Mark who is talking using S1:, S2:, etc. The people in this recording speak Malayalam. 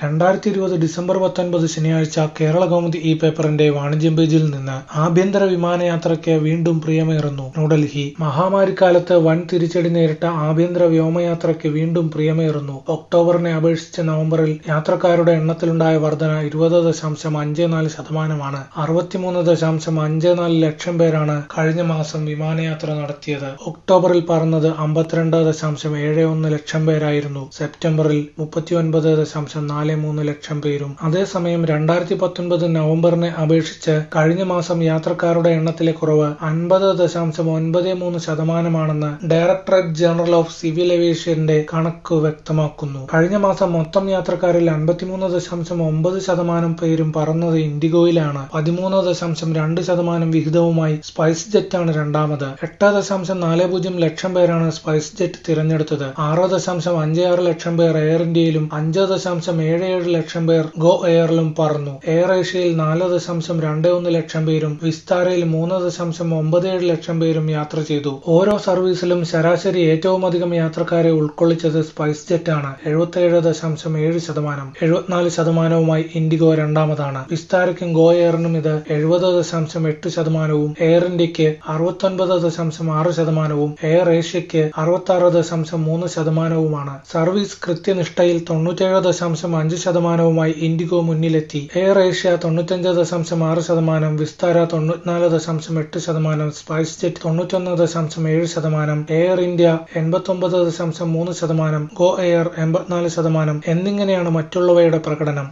S1: രണ്ടായിരത്തി ഇരുപത് ഡിസംബർ പത്തൊൻപത് ശനിയാഴ്ച കേരളകൗമുദി ഈ പേപ്പറിന്റെ വാണിജ്യം പേജിൽ നിന്ന് ആഭ്യന്തര വിമാനയാത്രയ്ക്ക് വീണ്ടും പ്രിയമേറുന്നു ന്യൂഡൽഹി മഹാമാരിക്കാലത്ത് വൻ തിരിച്ചടി നേരിട്ട ആഭ്യന്തര വ്യോമയാത്രയ്ക്ക് വീണ്ടും പ്രിയമേറുന്നു ഒക്ടോബറിനെ അപേക്ഷിച്ച് നവംബറിൽ യാത്രക്കാരുടെ എണ്ണത്തിലുണ്ടായ വർധന ഇരുപത് ദശാംശം അഞ്ച് നാല് ശതമാനമാണ് അറുപത്തിമൂന്ന് ദശാംശം അഞ്ച് നാല് ലക്ഷം പേരാണ് കഴിഞ്ഞ മാസം വിമാനയാത്ര നടത്തിയത് ഒക്ടോബറിൽ പറന്നത് അമ്പത്തിരണ്ട് ദശാംശം ഏഴ് ഒന്ന് ലക്ഷം പേരായിരുന്നു സെപ്റ്റംബറിൽ മുപ്പത്തിയൊൻപത് ദശാംശം നാല് മൂന്ന് ലക്ഷം പേരും അതേസമയം രണ്ടായിരത്തി പത്തൊൻപത് നവംബറിനെ അപേക്ഷിച്ച് കഴിഞ്ഞ മാസം യാത്രക്കാരുടെ എണ്ണത്തിലെ കുറവ് അൻപത് ദശാംശം ഒൻപത് മൂന്ന് ശതമാനമാണെന്ന് ഡയറക്ടറേറ്റ് ജനറൽ ഓഫ് സിവിൽ ഏവിയേഷന്റെ കണക്ക് വ്യക്തമാക്കുന്നു കഴിഞ്ഞ മാസം മൊത്തം യാത്രക്കാരിൽ അൻപത്തിമൂന്ന് ദശാംശം ഒമ്പത് ശതമാനം പേരും പറന്നത് ഇൻഡിഗോയിലാണ് പതിമൂന്ന് ദശാംശം രണ്ട് ശതമാനം വിഹിതവുമായി സ്പൈസ് ജെറ്റാണ് രണ്ടാമത് എട്ട് ദശാംശം നാല് പൂജ്യം ലക്ഷം പേരാണ് സ്പൈസ് ജെറ്റ് തിരഞ്ഞെടുത്തത് ആറ് ദശാംശം അഞ്ച് ആറ് ലക്ഷം പേർ എയർ ഇന്ത്യയിലും അഞ്ച് ദശാംശം ഏഴ് ഏഴ് ലക്ഷം പേർ ഗോ എയറിലും പറന്നു എയർ ഏഷ്യയിൽ നാല് ദശാംശം രണ്ട് ഒന്ന് ലക്ഷം പേരും വിസ്താരയിൽ മൂന്ന് ദശാംശം ഒമ്പത് ഏഴ് ലക്ഷം പേരും യാത്ര ചെയ്തു ഓരോ സർവീസിലും ശരാശരി ഏറ്റവും അധികം യാത്രക്കാരെ ഉൾക്കൊള്ളിച്ചത് സ്പൈസ് ജെറ്റ് ആണ് എഴുപത്തിയേഴ് ദശാംശം ഏഴ് ശതമാനം എഴുപത്തിനാല് ശതമാനവുമായി ഇൻഡിഗോ രണ്ടാമതാണ് വിസ്താരയ്ക്കും ഗോ എയറിനും ഇത് എഴുപത് ദശാംശം എട്ട് ശതമാനവും എയർ ഇന്ത്യക്ക് അറുപത്തൊൻപത് ദശാംശം ആറ് ശതമാനവും എയർ ഏഷ്യയ്ക്ക് അറുപത്തി ആറ് ദശാംശം മൂന്ന് ശതമാനവുമാണ് സർവീസ് കൃത്യനിഷ്ഠയിൽ തൊണ്ണൂറ്റേഴ് ദശാംശം അഞ്ച് ശതമാനവുമായി ഇൻഡിഗോ മുന്നിലെത്തി എയർ ഏഷ്യ തൊണ്ണൂറ്റഞ്ച് ദശാംശം ആറ് ശതമാനം വിസ്താര തൊണ്ണൂറ്റിനാല് ദശാംശം എട്ട് ശതമാനം സ്പൈസ് ജെറ്റ് തൊണ്ണൂറ്റൊന്ന് ദശാംശം ഏഴ് ശതമാനം എയർ ഇന്ത്യ എൺപത്തൊമ്പത് ദശാംശം മൂന്ന് ശതമാനം ഗോ എയർ എൺപത്തിനാല് ശതമാനം എന്നിങ്ങനെയാണ് മറ്റുള്ളവയുടെ പ്രകടനം